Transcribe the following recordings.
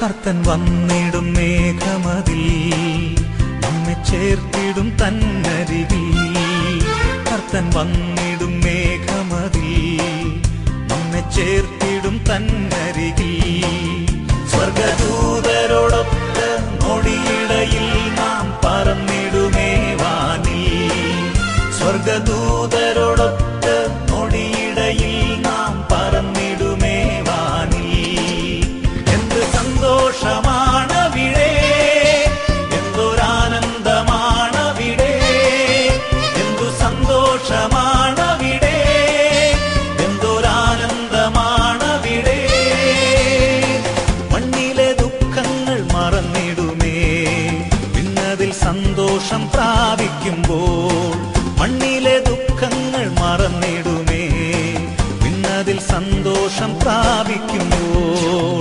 കർത്തൻ വന്നിടും മേഘമതിൽ നമ്മെ ചേർത്തിടും തന്നരികിൽ കർത്തൻ വന്നിടും മേഘമതിൽ നമ്മെ ചേർത്തിടും തന്നരികിൽ സ്വർഗദൂതരോടൊത്ത് നൊടിയിടയിൽ നാം പറന്നിടുമേ വാനിൽ സ്വർഗദൂതരോടൊത്ത് നൊടിയിടയിൽ നാം പറന്നിടുമേ വാനിൽ എന്ത് സന്തോഷമാണവിടെ എന്തൊരാനന്ദമാണവിടെ എന്തു സന്തോഷമാണവിടെ എന്തൊരാനന്ദമാണവിടെ മണ്ണിലെ ദുഃഖങ്ങൾ മറന്നിടുമേ പിന്നതിൽ സന്തോഷം പ്രാപിക്കുമ്പോൾ മണ്ണിലെ ദുഃഖങ്ങൾ മറന്നിടുമേ പിന്നതിൽ സന്തോഷം പ്രാപിക്കുമ്പോൾ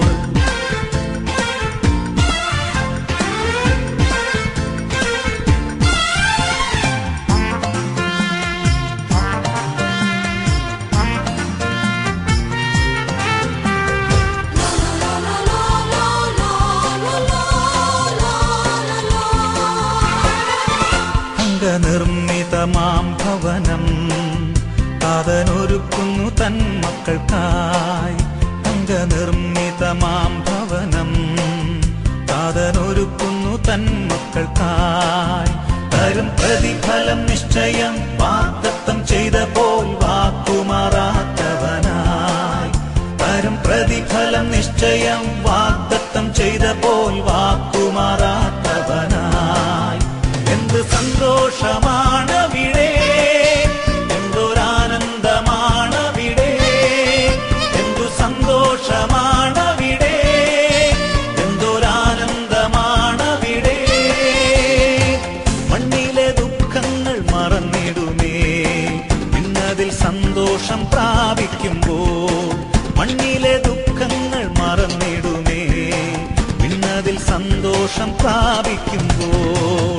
അംഗനിർമ്മിതമാം ഭവനം താതനൊരുക്കുന്നു തൻ മക്കൾക്കായി അംഗനിർമ്മിതമാം ഭവനം താതനൊരുക്കുന്നു തൻ മക്കൾക്കായി തരും പ്രതിഫലം നിശ്ചയം വാഗ്ദത്തം ചെയ്ത പോൽ വാക്കുമാറാത്തവനായി തരും പ്രതിഫലം നിശ്ചയം വാഗ്ദത്തം ചെയ്ത പോൽ വാക്കുമാറാത്തവനായി എന്ത് സന്തോഷമാണവിടെ എന്തൊരാനന്ദമാണവിടെ എന്തു സന്തോഷമാണവിടെ എന്തൊരാനന്ദമാണവിടെ മണ്ണിലെ ദുഃഖങ്ങൾ മറന്നിടുമേ പിന്നതിൽ സന്തോഷം പ്രാപിക്കുമ്പോൾ മണ്ണിലെ ദുഃഖങ്ങൾ മറന്നിടുമേ പിന്നതിൽ സന്തോഷം പ്രാപിക്കുമ്പോൾ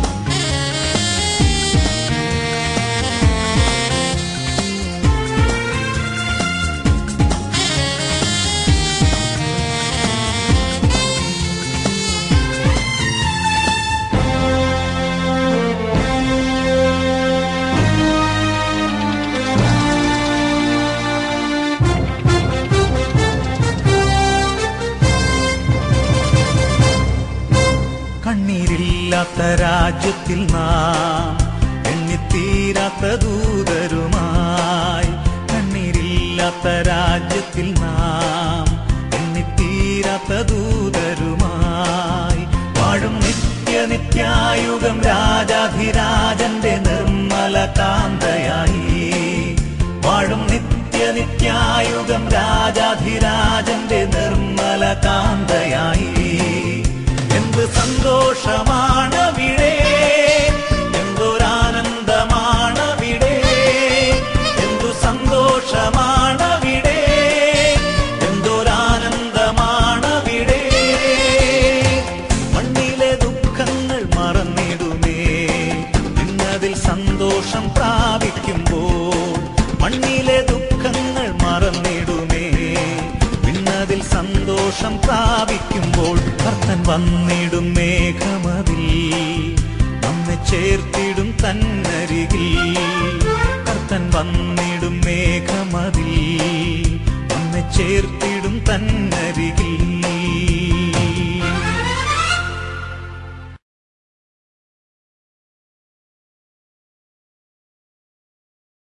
കണ്ണീരില്ലാത്ത രാജ്യത്തിൽ നാം എണ്ണിത്തീരാത്ത ദൂതരുമായി കണ്ണീരില്ലാത്ത രാജ്യത്തിൽ നാം എണ്ണിത്തീരാത്ത ദൂതരുമായി വാഴും നിത്യ നിത്യായുഗം രാജാധിരാജന്റെ നിർമ്മല കാന്തയായി വാഴും നിത്യ നിത്യായുഗം രാജാധിരാജന്റെ നിർമ്മല കാന്തയായി എന്ത് സന്തോഷമാണവിടെ എന്തൊരാനന്ദമാണവിടെ എന്തു സന്തോഷമാണവിടെ എന്തൊരാനന്ദമാണവിടെ മണ്ണിലെ ദുഃഖങ്ങൾ മറന്നിടുമേ പിന്നതിൽ സന്തോഷം പ്രാപിക്കുമ്പോൾ മണ്ണിലെ ദുഃഖങ്ങൾ മറന്നിടുമേ പിന്നതിൽ സന്തോഷം പ്രാപിക്കുമ്പോൾ കർത്തൻ വന്നിടും മേഘമതിൽ നമ്മെ ചേർത്തിടും തന്നരികിൽ കർത്തൻ വന്നിടും മേഘമതിൽ നമ്മെ ചേർത്തിടും തന്നരികിൽ